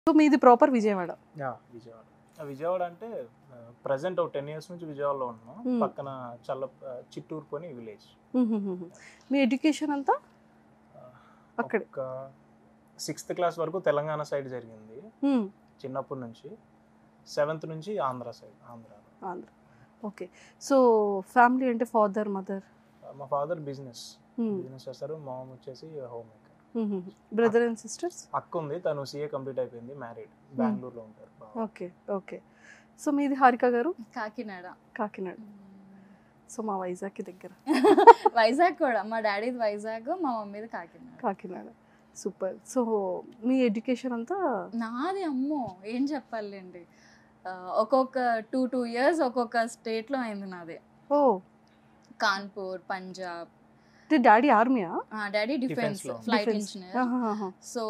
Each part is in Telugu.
సో మీది ప్రాపర్ విజయవాడ యా, విజయవాడ ఆ, విజయవాడ అంటే ప్రజెంట్ ఒక టెన్ ఇయర్స్ నుంచి విజయవాడలో ఉన్నాం Hmm. పక్కన చల్ల ఆ, చిత్తూరు కొని విలేజ్ మీ ఎడ్యుకేషన్ అంతా అక్కడే. ఒక సిక్స్త్ క్లాస్ వరకు తెలంగాణ సైడ్ జరిగింది మ్మ్. చిన్నప్పటి నుంచి సెవెంత్ నుంచి Andhra side Andhra Andhra okay so family అంటే ఫాదర్ మదర్ మా ఫాదర్ బిజినెస్ బిజినెస్ చేస్తారు మా మమ్ వచ్చేసి home maker brother and sisters అక్క ఉంది తను సీఏ కంప్లీట్ అయిపోయింది మ్యారీడ్ బెంగళూరులో ఉంటారు బావ. ఓకే ఓకే సో మీది హారిక గారు కాకినాడ కాకినాడ సో మా వైజాగ్కి దగ్గర వైజాగ్ కూడా మా డాడీది వైజాగ్ మా మమ్మీది కాకినాడ కాకినాడ సూపర్ సో మీ ఎడ్యుకేషన్ అంతా నాది అమ్మో ఏం చెప్పాలండి ఆ, ఒక్కొక్క టూ టూ ఇయర్స్ ఒక్కొక్క స్టేట్లో అయింది నాది ఓ కాన్పూర్ పంజాబ్ అంటే డాడీ ఆర్మీయా డాడీ డిఫెన్స్ Defense లో. Flight Defense. Engineer so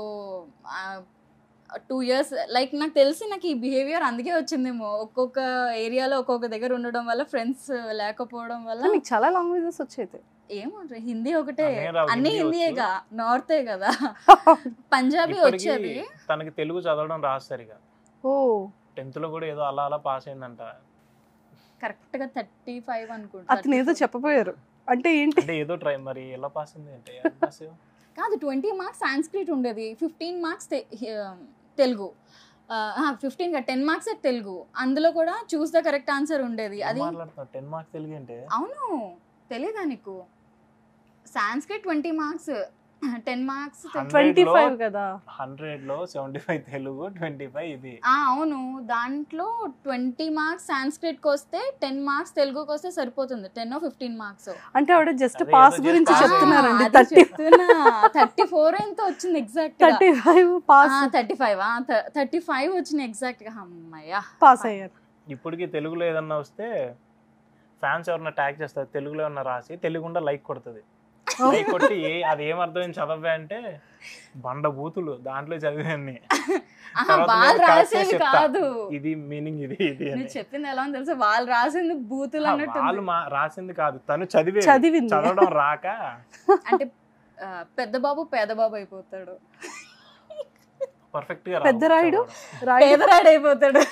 two years like నాకు తెలిసి నాకు ఈ బిహేవియర్ అందుకే వచ్చిందేమో ఒక్కొక్క ఏరియాలో ఒక్కొక్క దగ్గర ఉండడం వల్ల ఫ్రెండ్స్ లేకపోవడం వల్ల మీకు చాలా లాంగ్వేజెస్ వచ్చాయి ఏమో హిందీ ఒకటే అన్నీ రావు, అన్ని హిందీ హిందీయేగా నార్తే కదా పంజాబీ ఇప్పటికీ వచ్చేది తనకి తెలుగు చదవడం రాదు సరిగా ఓ టెన్త్ లో కూడా ఏదో అలా అలా పాస్ అయిందంట కరెక్ట్ గా థర్టీ ఫైవ్ అనుకుంటా అతను ఏదో చెప్పబోయారు అంటే ఏంటి అంటే ఏదో ట్రై మరి ఎలా పాస్ అయింది అంటే ఎలా pass అయ్యావు? కాదు ట్వంటీ మార్క్స్ సాంస్క్రిట్ ఉండేది fifteen marks Telugu fifteen ten marks Telugu అందులో కూడా చూస్ ద కరెక్ట్ ఆన్సర్ ఉండేది ఏం అది మాట్లాడుతున్నావు టెన్ మార్క్స్ తెలుగు అంటే అవును తెలీదా నీకు Sanskrit twenty marks ten marks twenty five కదా హండ్రెడ్ లో seventy five Telugu twenty five ఇది అవును దాంట్లో ట్వంటీ మార్క్స్ సాంస్క్రిట్ కి వస్తే టెన్ మార్క్స్ తెలుగుకి వస్తే సరిపోతుంది టెన్ ఫిఫ్టీన్ మార్క్స్ అంటే ఆవిడ జస్ట్ అదే పాస్ ఏదో గురించి just pass చెప్తున్నారండి అది థర్టీ చెప్తున్నా థర్టీ ఫోర్ ఎంత వచ్చింది exact thirty five pass thirty five thirty five వచ్చింది ఎగ్జాక్ట్ గా అమ్మయ్యా పాస్ అయ్యారు ఇప్పటికి తెలుగులో ఏదన్నా వస్తే ఫ్యాన్స్ ఎవరన్నా ట్యాగ్ చేస్తారు తెలుగులో ఏమన్నా రాసి తెలుగుండా లైక్ కొడుతుంది లైక్ కొట్టి ఏ అది ఏం అర్థం చదవే అంటే బండ బూతులు దాంట్లో చదివాన్ని ఆహా, తర్వాత వాళ్ళు నేను correct చేసి రాసేది చెప్తా. కాదు ఇది మీనింగ్ ఇది ఇది అని. నువ్వు చెప్పింది ఎలా ఉంది తెలుసా వాళ్ళు రాసింది బూతులు ఆ, అన్నట్టు వాళ్ళు మా రాసింది కాదు తను చదివే చదివింది చదవడం రాక అంటే ఆ, పెద్ద బాబు పేద బాబు అయిపోతాడు పర్ఫెక్ట్ గా పెద్ద రావు రాయుడు? చదవడం. రాయి పేదరాడు అయిపోతాడు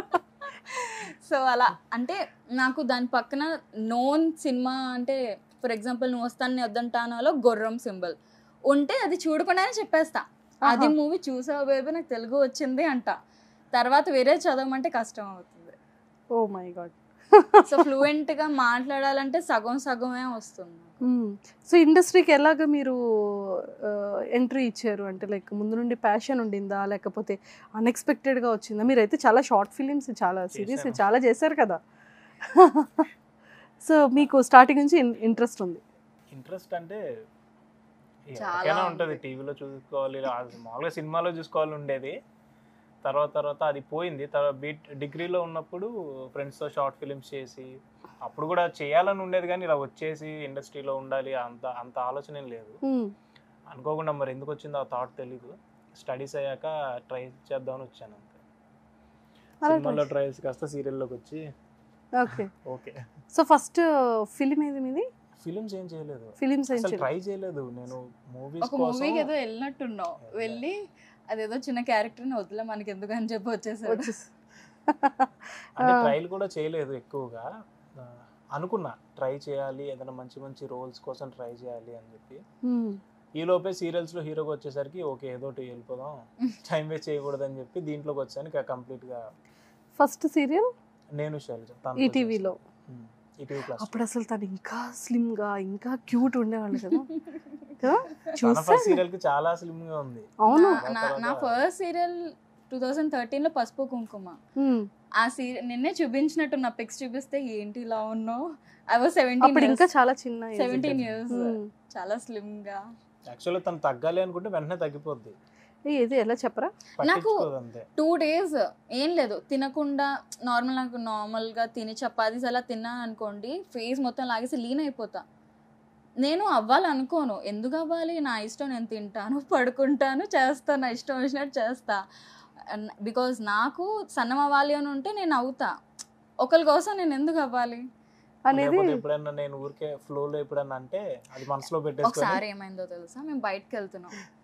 సో అలా అంటే నాకు దాని పక్కన నోన్ సినిమా అంటే ఫర్ ఎగ్జాంపుల్ నువ్వు వస్తాను వద్దంటానోలో గుర్రం సింబల్ ఉంటే అది చూడకుండానే చెప్పేస్తా అది ఆహా. మూవీ చూసావు బేబీ నాకు తెలుగు వచ్చింది అంట తర్వాత వేరే చదవమంటే కష్టం అవుతుంది oh my god so fluent గా మాట్లాడాలంటే సగం సగమే వస్తుంది సో ఇండస్ట్రీకి ఎలాగ మీరు ఎంట్రీ ఇచ్చారు అంటే లైక్ ముందు నుండి ప్యాషన్ ఉండిందా లేకపోతే unexpected గా వచ్చిందా మీరైతే చాలా షార్ట్ ఫిలిమ్స్ చాలా సిరీస్ చేశాను. చాలా చేశారు కదా సో మీకు స్టార్టింగ్ నుంచి ఇంట్రెస్ట్ ఉంది ఇంట్రెస్ట్ అంటే చాలా ఎవరికైనా ఉంటది ఉంది. టీవీలో చూసుకోవాలి రా- మామూలుగా సినిమాలో చూసుకోవాలి ఉండేది తర్వాత తర్వాత అది పోయింది తర్వాత బీట్ డిగ్రీలో ఉన్నప్పుడు ఫ్రెండ్స్తో షార్ట్ ఫిలిమ్స్ చేసి అప్పుడు కూడా చేయాలని ఉండేది కానీ ఇలా వచ్చేసి ఇండస్ట్రీలో ఉండాలి అంత అంత ఆలోచన ఏం లేదు మ్మ్. అనుకోకుండా మరి ఎందుకు వచ్చిందో ఆ థాట్ తెలీదు స్టడీస్ అయ్యాక ట్రై చేద్దామని వచ్చాను అంతే అలా సినిమాలో ట్రయల్స్ కాస్త సీరియల్లోకి వచ్చి okay okay so first film ఏది మీది ఫిలిమ్స్ ఏం చేయలేదు ఫిలిమ్స్ ఏం అసలు చేయలేదు. ట్రై చేయలేదు నేను మూవీస్ ఒక మూవీకి ఏదో వెళ్ళినట్టున్నావు వెళ్ళి అదేదో చిన్న క్యారెక్టర్ని వదిలే మనకి ఎందుకు అని చెప్పి వచ్చేసాడు వచ్చేసి అంటే ఆ. ట్రైల్ కూడా చేయలేదు ఎక్కువగా ఆ, అనుకున్నా ట్రై చేయాలి ఏదైనా మంచి మంచి రోల్స్ కోసం ట్రై చేయాలి అని చెప్పి మ్మ్. ఈ లోపే సీరియల్స్ లో హీరోకి వచ్చేసరికి ఓకే ఏదో ఒకటి వెళ్ళిపోదాం టైం వేస్ట్ చేయకూడదు అని చెప్పి దీంట్లోకి వచ్చాను ఇక కంప్లీట్ గా ఫస్ట్ సీరియల్ నేను శైలజ ఈటీవీలో ఈటీవీ ప్లస్ అప్పుడు అసలు తను ఇంకా స్లిమ్ గా ఇంకా క్యూట్ ఉండేవాళ్ళు కదా కదా తన చూస్తే ఫస్ట్ సీరియల్ కి చాలా స్లిమ్ గా ఉంది అవును నా- నా నా first serial two thousand thirteen లో పసుపు కుంకుమ మ్మ్. ఆ సీరియల్ నిన్నే చూపించినట్టు నా పిక్స్ చూపిస్తే ఏంటి ఇలా ఉన్నావు ఐ వాజ్ అప్పుడు ఇంకా సెవెంటీన్ చాలా చిన్న age. సెవెంటీన్ ఇయర్స్ మ్మ్. చాలా స్లిమ్ గా యాక్చువల్గా తను తగ్గాలి అనుకుంటే వెంటనే తగ్గిపోద్ది ఏ, ఏది ఎలా చెప్పరా పట్టించుకోదు అంతే టూ డేస్ ఏం లేదు తినకుండా నార్మల్ నాకు నార్మల్గా తిని చపాతీస్ అలా తిన్నా అనుకోండి ఫేస్ మొత్తం లాగేసి లీన్ అయిపోతా నేను అవ్వాలనుకోను ఎందుకు అవ్వాలి నా ఇష్టం నేను తింటాను పడుకుంటాను చేస్తాను నా ఇష్టం వచ్చినట్టు చేస్తా బికాజ్ నాకు సన్నం అవ్వాలి అని ఉంటే నేను అవుతా ఒకరి కోసం నేను ఎందుకు అవ్వాలి అనేది లేకపోతే ఎప్పుడైనా నేను ఊరికే ఫ్లో లో ఎప్పుడన్నా అంటే అది మనసులో పెట్టేసుకొని ఒకసారి ఏమైందో తెలుసా మేము బయటకు వెళ్తున్నాం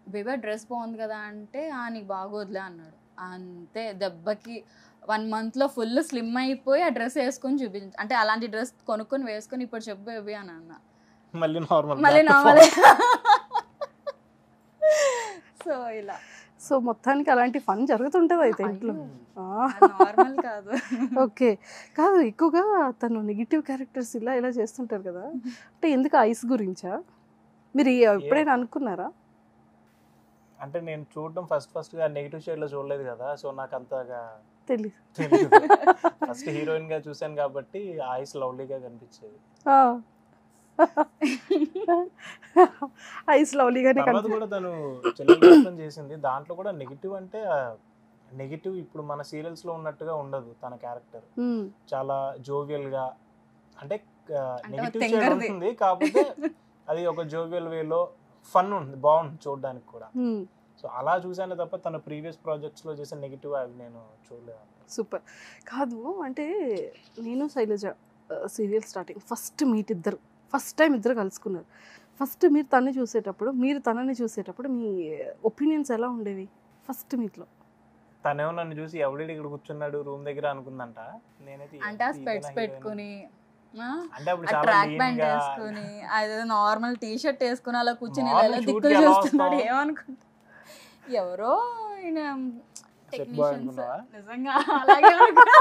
బేబీ డ్రెస్ బాగుంది కదా అంటే ఆ నీకు బాగోదులే అన్నాడు అంతే దెబ్బకి వన్ మంత్లో ఫుల్ స్లిమ్ అయిపోయి ఆ డ్రెస్ వేసుకొని చూపించు అంటే అలాంటి డ్రెస్ కొనుక్కొని వేసుకొని ఇప్పుడు చెప్పు బేబీ అని అన్న మళ్ళీ నార్మల్ మళ్ళీ నార్మల్ సో ఇలా సో మొత్తానికి అలాంటి ఫన్ జరుగుతుంటది అయితే ఇంట్లో నార్మల్ కాదు ఓకే కాదు ఎక్కువగా తను నెగిటివ్ క్యారెక్టర్స్ ఇలా ఇలా చేస్తుంటారు కదా అంటే ఎందుకు ఐస్ గురించా మీరు ఎప్పుడైనా అనుకున్నారా అంటే నేను చూడడం ఫస్ట్ ఫస్ట్ గా నెగిటివ్ షేడ్ లో చూడలేదు కదా సో నాకు అంతగా తెలియదు తెలియదు ఫస్ట్ హీరోయిన్ గా చూసాను కాబట్టి ఐస్ లవ్లీగా కనిపించేది ఐస్ లవ్లీగానే తర్వాత కనిపి కూడా తను చెల్లెలు చేసింది దాంట్లో కూడా నెగిటివ్ అంటే నెగిటివ్ ఇప్పుడు మన సీరియల్స్ లో ఉన్నట్టుగా ఉండదు తన క్యారెక్టర్ మ్మ్. చాలా జోవియల్ గా అంటే అంటే నెగిటివ్ షేడ్ తెంగరది. ఉంటుంది కాకపోతే అది ఒక జోవియల్ వేలో ఫన్ ఉంది బాగుంది చూడడానికి కూడా మ్మ్. సో అలా చూసాను తప్ప తన ప్రీవియస్ ప్రాజెక్ట్స్ లో చేసిన నెగిటివ్ అవి నేను చూడలేదు సూపర్ కాదు అంటే నేను Shailaja serial starting first meet ఇద్దరు ఫస్ట్ టైం ఇద్దరు కలుసుకున్నారు ఫస్ట్ మీరు తనని చూసేటప్పుడు మీరు తనని చూసేటప్పుడు మీ ఒపీనియన్స్ ఎలా ఉండేవి ఫస్ట్ మీట్లో తనేమో నన్ను చూసి ఎవడి ఇక్కడ కూర్చున్నాడు రూమ్ దగ్గర అనుకుందంట నేనైతే అంటే ఆ ఏంటి స్పెట్స్ ఇదేనా పెట్టుకుని ఆ, అంటే అప్పుడు ఆ చాలా ట్రాక్ lean ప్యాంట్ గా వేసుకుని అదే నార్మల్ టీ షర్ట్ వేసుకుని అలా కూర్చుని Normal ఇలా shoot దిక్కులు కి ఎలా చూస్తున్నాడు వస్తాం? ఏమనుకుంటా ఎవరో ఈయన Set boy టెక్నీషియన్స్ అనుకున్నావా? నిజంగా అలాగే అనుకున్నా.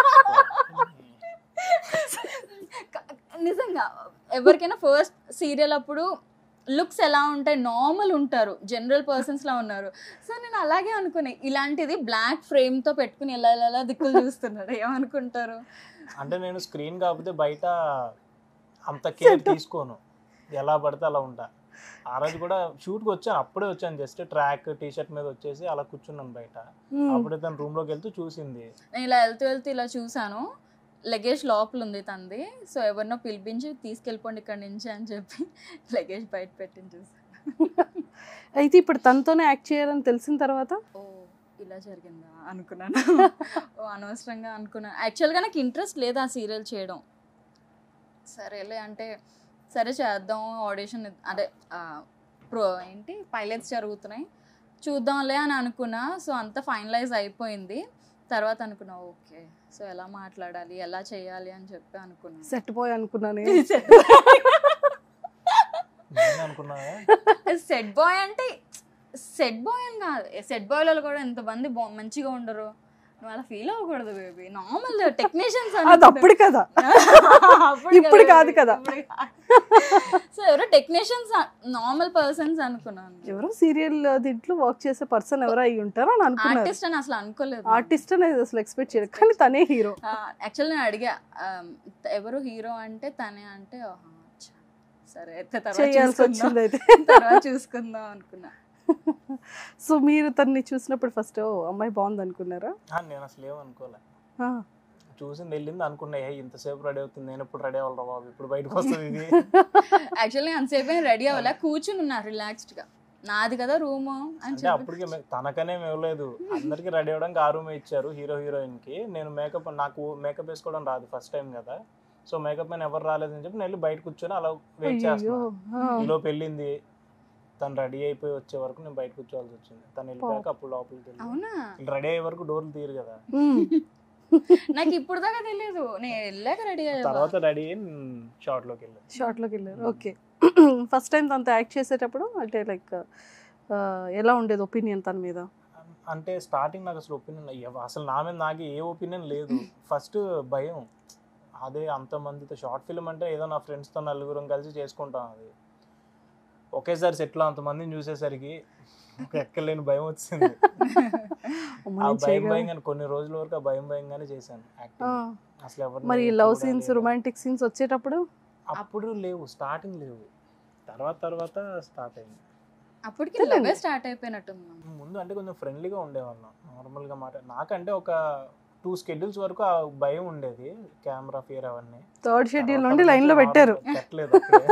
నిజంగా ఎవరికైనా ఫస్ట్ సీరియల్ అప్పుడు లుక్స్ ఎలా ఉంటాయి నార్మల్ ఉంటారు జనరల్ పర్సన్స్ లా ఉన్నారు సో నేను అలాగే అనుకునే ఇలాంటిది బ్లాక్ ఫ్రేమ్ తో పెట్టుకుని ఎలా ఎలా ఎలా దిక్కులు చూస్తున్నాడు ఏమనుకుంటారు అంటే నేను స్క్రీన్ కాకపోతే బయట అంత కేర్ తీసుకోను ఎలా పడితే అలా ఉంటా ఆ రోజు కూడా షూట్కి వచ్చాను అప్పుడే వచ్చాను జస్ట్ ట్రాక్ టీ షర్ట్ మీద వచ్చేసి అలా కూర్చున్నాను బయట మ్మ్. అప్పుడే తను రూమ్ లోకి వెళ్తూ చూసింది నేను ఇలా వెళ్తూ వెళ్తూ ఇలా చూసాను లగేజ్ లోపల ఉంది తంది సో ఎవరినో పిలిపించి తీసుకెళ్ళిపోండి ఇక్కడ నుంచి అని చెప్పి లగేజ్ బయట పెట్టింది చూసాను అయితే ఇప్పుడు తనతోనే యాక్ట్ చేయాలని తెలిసిన తర్వాత ఓ ఇలా జరిగిందా అనుకున్నాను ఓ అనవసరంగా అనుకున్నాను యాక్చువల్గా నాకు ఇంట్రెస్ట్ లేదు ఆ సీరియల్ చేయడం సరేలే అంటే సరే చేద్దాం ఆడిషన్ అదే ఆ, ప్రో ఏంటి పైలట్స్ జరుగుతున్నాయి చూద్దాంలే అని అనుకున్నా సో అంతా ఫైనలైజ్ అయిపోయింది తర్వాత అనుకున్నా ఓకే సో ఎలా మాట్లాడాలి ఎలా చేయాలి అని చెప్పి అనుకున్నాను సెట్ బాయ్ అనుకున్నాను నేను అనుకున్నావా సెట్ బాయ్ అంటే సెట్ బాయ్ అని కాదు సెట్ బాయ్లలో కూడా ఎంతమంది బా మంచిగా ఉండరు నువ్వు అలా ఫీల్ అవ్వకూడదు బేబీ నార్మల్ టెక్నీషియన్స్ అది అప్పుడు కదా ఇప్పుడు కాదు కదా. సో ఎవరో టెక్నీషియన్స్ నార్మల్ పర్సన్స్ అనుకున్నాను ఎవరో సీరియల్ దీంట్లో వర్క్ చేసే పర్సన్ ఎవరో అయి ఉంటారో అని అనుకున్నారు ఆర్టిస్ట్ అని అసలు అనుకోలేదు ఆర్టిస్ట్ అనేది అసలు ఎక్స్పెక్ట్ చేయలేదు కానీ తనే హీరో యాక్చువల్ నేను అడిగా ఆ, ఎవరు హీరో అంటే తనే అంటే ఆహా, అచ్చా. సరే అయితే తర్వాత చేయాల్సి చూసుకుందాం. వచ్చింది అయితే తర్వాత చూసుకుందాం అనుకున్నా సో మీరు తన్ని చూసినప్పుడు ఫస్ట్ అమ్మాయి బాగుంది అనుకున్నారా ఆ, నేను అసలు ఏమనుకోలే ఆ, చూసింది వెళ్ళింది అనుకున్నా ఏ ఇంతసేపు రెడీ అవుతుంది నేను ఎప్పుడు రెడీ అవ్వాలి బాబు ఇప్పుడు బయటకు వస్తుంది ఇది యాక్చువల్లీ అంతసేపు రెడీ అవ్వలే కూర్చుని ఉన్నా రిలాక్స్డ్ గా నాది కదా రూమ్ అని అంటే చెప్పి అప్పటికి మే- తనకనే ఇవ్వలేదు అందరికి రెడీ అవ్వడానికి ఆ రూమ్ ఇచ్చారు హీరో హీరోయిన్ కి నేను మేకప్ నాకు మేకప్ వేసుకోవడం రాదు ఫస్ట్ టైం కదా సో మేకప్ మ్యాన్ ఎవరు రాలేదని చెప్పి నేను వెళ్ళి బయట కూర్చొని అలా వెయిట్ అయ్యో చేస్తాను ఈలో పెళ్ళింది తను రెడీ అయిపోయి వచ్చే వరకు నేను బయట కూర్చోవాల్సి వచ్చింది తను వెళ్ళిపోయాక అప్పుడు లోపలికి వెళ్ళి అవునా రెడీ అయ్యే వరకు డోర్లు తీరు కదా నాకు ఇప్పుడు దాకా తెలియదు నేను వెళ్ళాక రెడీ అయ్యా తర్వాత రెడీ అయ్యి షార్ట్ లోకి వెళ్ళాను షార్ట్ లోకి వెళ్ళారు ఓకే ఫస్ట్ టైం తనతో యాక్ట్ చేసేటప్పుడు అంటే లైక్ ఎలా ఉండేది ఒపీనియన్ తన మీద అంటే స్టార్టింగ్ నాకు అసలు ఒపీనియన్ అసలు నా మీద నాకు ఏ ఒపీనియన్ లేదు ఫస్ట్ భయం అదే అంతమందితో షార్ట్ ఫిల్మ్ అంటే ఏదో నా ఫ్రెండ్స్తో నలుగురం కలిసి చేసుకుంటాం అది ఒకేసారి సెట్లో అంతమందిని చూసేసరికి ఒక ఎక్కలేని భయం వచ్చింది అమ్మ, ఆ నేను భయం చేయగలను. భయంగానే కొన్ని రోజుల వరకు ఆ భయం భయంగానే చేశాను ఆ, యాక్టింగ్ అసలు ఎవరిని మరి లవ్ చూడాలి సీన్స్ అని. రొమాంటిక్ సీన్స్ వచ్చేటప్పుడు అప్పుడు లేవు స్టార్టింగ్ లేవు తర్వాత తర్వాత స్టార్ట్ అయింది అప్పటికి తెలియదు. లవే స్టార్ట్ అయిపోయినట్టుంది ముందు అంటే కొంచెం ఫ్రెండ్లీగా ఉండేవాళ్ళం నార్మల్గా మాట నాకంటే ఒక టూ స్కెడ్యూల్స్ వరకు ఆ భయం ఉండేది కెమెరా ఫియర్ అవన్నీ థర్డ్ షెడ్యూల్ తర్వాత నుండి నుంచి లైన్ లో normal పెట్టారు పెట్టలేదు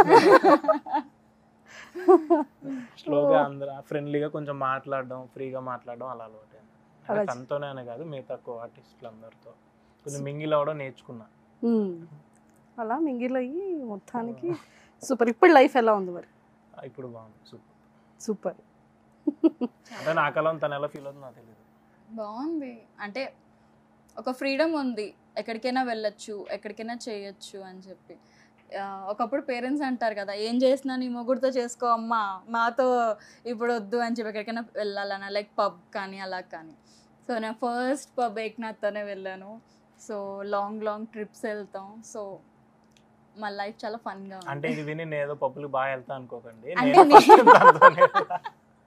స్లోగా అందరూ ఫ్రెండ్లీగా కొంచెం మాట్లాడడం ఫ్రీగా మాట్లాడడం అలా అలవాటు అలా చే- తనతోనే అనే కాదు మిగతా కో ఆర్టిస్టులు అందరితో కొంచెం మింగిల్ అవ్వడం నేర్చుకున్నా ఉమ్. అలా మింగిల్ అయ్యి మొత్తానికి సూపర్ ఇప్పుడు లైఫ్ ఎలా ఉంది మరి ఇప్పుడు బాగుంది సూపర్ సూపర్ అంటే నా కలం తను ఎలా ఫీల్ అవుతుందో నాకు తెలియదు బాగుంది అంటే ఒక ఫ్రీడమ్ ఉంది ఎక్కడికైనా వెళ్ళొచ్చు ఎక్కడికైనా చేయొచ్చు అని చెప్పి ఆ, ఒకప్పుడు పేరెంట్స్ అంటారు కదా ఏం చేసినా నీ మొగుడుతో చేసుకో అమ్మా మాతో ఇప్పుడు వద్దు అని చెప్పి ఎక్కడికైనా వెళ్ళాలన్నా లైక్ పబ్ కానీ అలా కానీ సో నేను ఫస్ట్ పబ్ ఏక్నాథ్తోనే వెళ్ళాను సో లాంగ్ లాంగ్ ట్రిప్స్ వెళ్తాం సో మా లైఫ్ చాలా ఫన్గా అంటే ఇది విని నేను ఏదో పప్పులు బాగా వెళ్తా అనుకోకండి అంటే నేను నీ- first దాంతోనే వెళ్తా.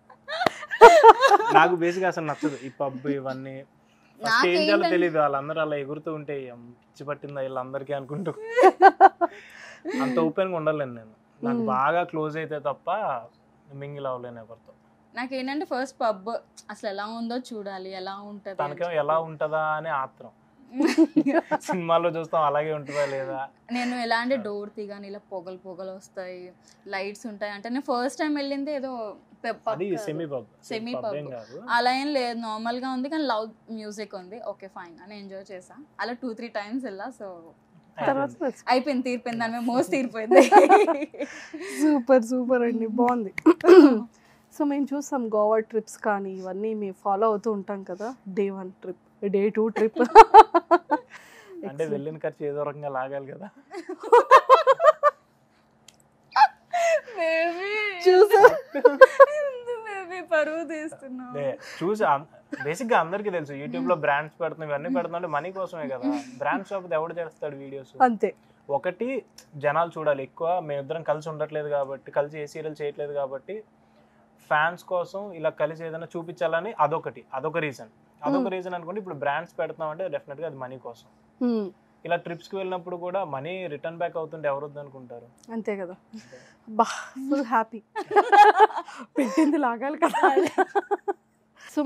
నాకు బేసిక్ అసలు నచ్చదు ఈ పబ్ ఇవన్నీ ఫస్ట్ ఏం చేయాలో నాకేంటంటే- తెలియదు వాళ్ళందరూ అలా ఎగురుతూ ఉంటే "ఏం పిచ్చి పట్టిందా వీళ్ళందరికీ అనుకుంటూ అంత ఓపెన్ గా ఉండలేను నేను నాకు Hmm. బాగా క్లోజ్ అయితే తప్ప మింగిల్ అవ్వలేను ఎవరితో నాకేంటంటే ఫస్ట్ పబ్ అసలు ఎలా ఉందో చూడాలి ఎలా ఉంటుంది తనకేమో ఎలా ఉంటదా అని ఆత్రం సినిమాలో చూస్తాం అలాగే ఉంటుందా లేదా నేను ఎలా అంటే డోర్ తీగాని ఇలా పొగలు పొగలు వస్తాయి లైట్స్ ఉంటాయి అంటే నేను ఫస్ట్ టైం వెళ్ళింది ఏదో పె- pub అది కాదు. Semi pub Semi pub pub. ఏం కాదు అలా ఏం లేదు నార్మల్ గా ఉంది కానీ లౌడ్ మ్యూజిక్ ఉంది ఓకే ఫైన్ అని ఎంజాయ్ చేసా అలా టూ త్రీ టైమ్స్ వెళ్ళా సో తర్వాత అయిపోయింది తీరిపోయింది దాని మీద మోసి తీరిపోయింది సూపర్ సూపర్ అండి బాగుంది సో మేము చూస్తాం గోవా ట్రిప్స్ కానీ ఇవన్నీ మేము ఫాలో అవుతూ ఉంటాం కదా day one trip day two trip అంటే వెళ్ళిన ఖర్చు ఏదో రకంగా లాగాలి కదా చూసా బేబీ పరువు తీస్తున్నావు లే, చూసి బేసిక్ గా అందరికీ తెలుసు యూట్యూబ్ లో బ్రాండ్స్ పెడుతున్నాం ఇవన్నీ పెడుతున్నాం అంటే మనీ కోసమే కదా బ్రాండ్స్ షాప్ ఎవడు చేస్తాడు వీడియోస్ అంతే ఒకటి జనాలు చూడాలి ఎక్కువ మేమిద్దరం కలిసి ఉండట్లేదు కాబట్టి కలిసి ఏ సీరియల్ చేయట్లేదు కాబట్టి ఫ్యాన్స్ కోసం ఇలా కలిసి ఏదైనా చూపించాలని అదొకటి అదొక రీజన్ అదొక రీజన్ అనుకోండి ఇప్పుడు బ్రాండ్స్ పెడుతున్నాం అంటే డెఫినెట్ గా అది మనీ కోసం Hmm. ఇలా ట్రిప్స్ కి వెళ్ళినప్పుడు కూడా మనీ రిటర్న్ బ్యాక్ అవుతుంటే ఎవరు అనుకుంటారు అంతే కదా బా ఫుల్ హ్యాపీ పెట్టింది లాగాలి కదా